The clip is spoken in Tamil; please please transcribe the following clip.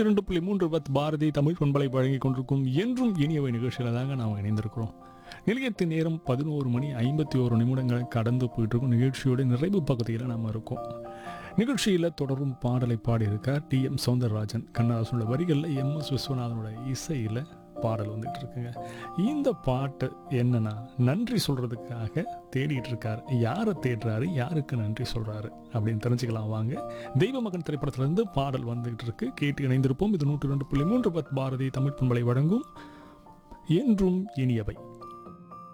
நூற்றி இரண்டு புள்ளி மூன்று பத் பாரதி தமிழ் பண்பலை வழங்கி கொண்டிருக்கும் என்றும் இனியவை நிகழ்ச்சியில் தாங்க நாம் இணைந்திருக்கிறோம் நிலையத்தின் நேரம் பதினோரு மணி ஐம்பத்தி ஓரு நிமிடங்களை கடந்து போயிட்டு இருக்கும் நிகழ்ச்சியோட நிறைவு பகுதியில் நாம் இருக்கோம் நிகழ்ச்சியில் தொடரும் பாடலை பாடியிருக்கார் டி எம் சௌந்தரராஜன் கண்ணதாசனோட வரிகளில் எம் எஸ் விஸ்வநாதனோட இசையில் பாடல் வந்துட்டு இருக்குங்க இந்த பாட்டு என்னன்னா நன்றி சொல்றதுக்காக தேடிட்டு இருக்காரு யாரை தேடுறாரு யாருக்கு நன்றி சொல்றாரு அப்படின்னு தெரிஞ்சுக்கலாம் வாங்க தெய்வ மகன் திரைப்படத்திலிருந்து பாடல் வந்துகிட்டு இருக்கு கேட்டு இணைந்திருப்போம் இது நூற்றி ரெண்டு புள்ளி மூன்று பத் பாரதி தமிழ் பண்பலை வழங்கும் என்றும் இனியவை